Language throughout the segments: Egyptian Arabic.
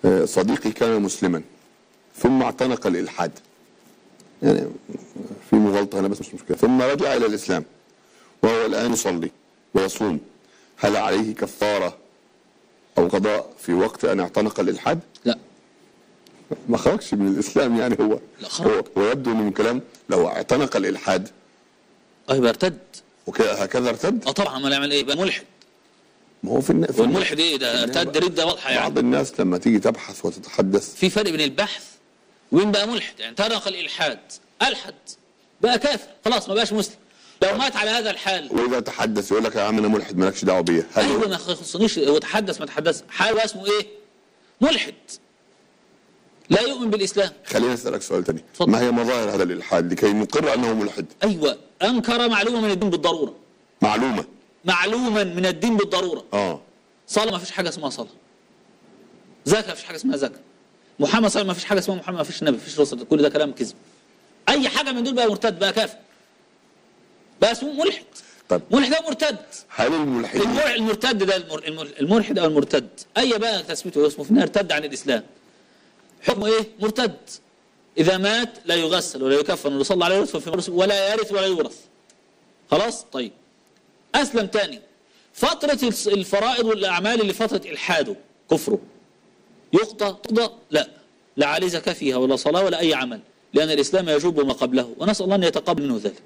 آه، صديقي كان مسلما ثم اعتنق الالحاد يعني في مغالطه هنا بس مش مشكله ثم رجع الى الاسلام وهو الان يصلي ويصوم هل عليه كفاره او قضاء في وقت ان اعتنق الالحاد؟ لا ما خرجش من الاسلام يعني هو لا، خرج. هو- ويبدو انه من كلام لو اعتنق الالحاد اه يبقى ارتد وهكذا ارتد اه طبعا ما يعمل ايه يبقى ملحد ما هو في الن- في والملحد ايه ده ارتد رده واضحه بعض يعني الناس لما تيجي تبحث وتتحدث في فرق بين البحث وين بقى ملحد يعني ترك الالحاد الحد بقى كافر خلاص ما بقاش مسلم لو مات على هذا الحال واذا تحدث يقول لك يا عم انا ملحد مالكش دعوه بيا هل ايوه ما يخصنيش هو تحدث ما تحدث حال بقى اسمه ايه ملحد لا يؤمن بالاسلام خليني اسالك سؤال تاني اتفضل. ما هي مظاهر هذا الالحاد لكي نقر انه ملحد ايوه انكر معلومه من الدين بالضروره معلومه معلوما من الدين بالضروره اه صلاه ما فيش حاجه اسمها صلاه زكاه ما فيش حاجه اسمها زكاه محمد صلى الله عليه وسلم ما فيش حاجه اسمها محمد ما فيش نبي ما فيش رسول كل ده كلام كذب اي حاجه من دول بقى مرتد بقى كافر بقى اسمه ملحد طب ملحد او مرتد هل الملحدين المر- المرتد ده المر- المر- الملحد او المرتد اي بقى تثبيته اسمه في النهايه ارتد عن الاسلام حكمه ايه مرتد اذا مات لا يغسل ولا يكفن ولا يصلى عليه يرث في مرث ولا يرث ولا يورث خلاص طيب اسلم تاني فتره الس- الفرائض والاعمال اللي فتره الحاده كفره يقضى تقضى لا لا عليه زكاه فيها ولا صلاه ولا اي عمل لان الاسلام يجوب ما قبله ونسال الله ان يتقبل منه ذلك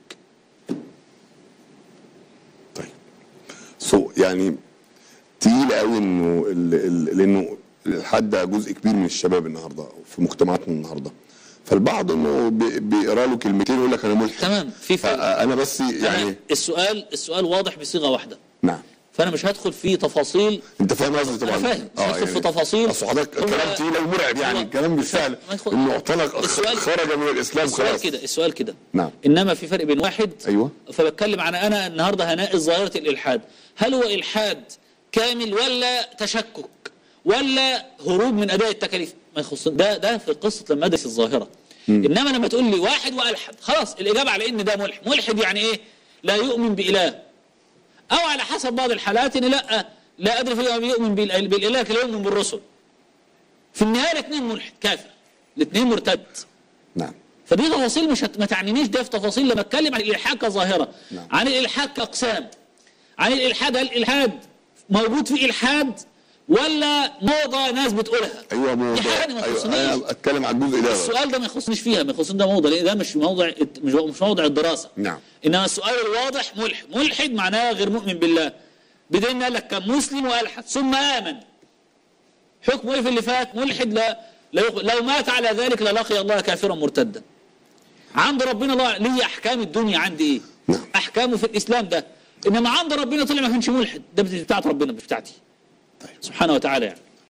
طيب سو يعني تقيل قوي انه ال... ال... لانه الالحاد ده جزء كبير من الشباب النهارده في مجتمعاتنا النهارده فالبعض انه بي- بيقرا له كلمتين يقول لك انا ملحد تمام في فرق فانا بس يعني يعني السؤال السؤال واضح بصيغه واحده نعم فانا مش هدخل في تفاصيل انت فاهم قصدي طبعا أنا فاهم. مش هدخل في تفاصيل. اصل حضرتك هو- كلام تقيل ومرعب يعني هو- كلام مش سهل ما يدخل- انه اعتنق السؤال- خرج من الاسلام السؤال خلاص كده السؤال كده نعم. انما في فرق بين واحد ايوه فبتكلم عن انا النهارده هناقش ظاهره الالحاد هل هو الحاد كامل ولا تشكك ولا هروب من اداء التكاليف ما يخص ده ده في قصه لما ادرس الظاهره انما لما تقول لي واحد والحد خلاص الاجابه على ان ده ملحد ملحد يعني ايه لا يؤمن باله او على حسب بعض الحالات ان لا لا ادري في يؤمن بالإله- بالاله لا يؤمن بالرسل في النهايه الاثنين ملحد كافر الاثنين مرتد نعم فدي تفاصيل مش هت... ما تعنينيش ده في تفاصيل لما اتكلم عن الالحاد كظاهره نعم. عن الالحاد كاقسام عن الالحاد هل الالحاد موجود في الحاد ولا موضه ناس بتقولها ايوه موضوع دي حاجه ما أيوة تخصنيش انا اتكلم عن الجزء ده السؤال ده ما يخصنيش فيها ما يخصنيش ده موضوع لان ده مش موضع مش مش موضع الدراسه نعم. انما السؤال الواضح ملحد ملحد معناه غير مؤمن بالله بدين قال لك كان مسلم والحد ثم امن حكمه ايه في اللي فات ملحد لا, لا يخ... لو مات على ذلك للقي الله كافرا مرتدا عند ربنا الله ليه احكام الدنيا عندي ايه نعم. احكامه في الاسلام ده انما عند ربنا طلع ما كانش ملحد ده بتاعت ربنا مش بتاعتي طيب. سبحانه وتعالى يعني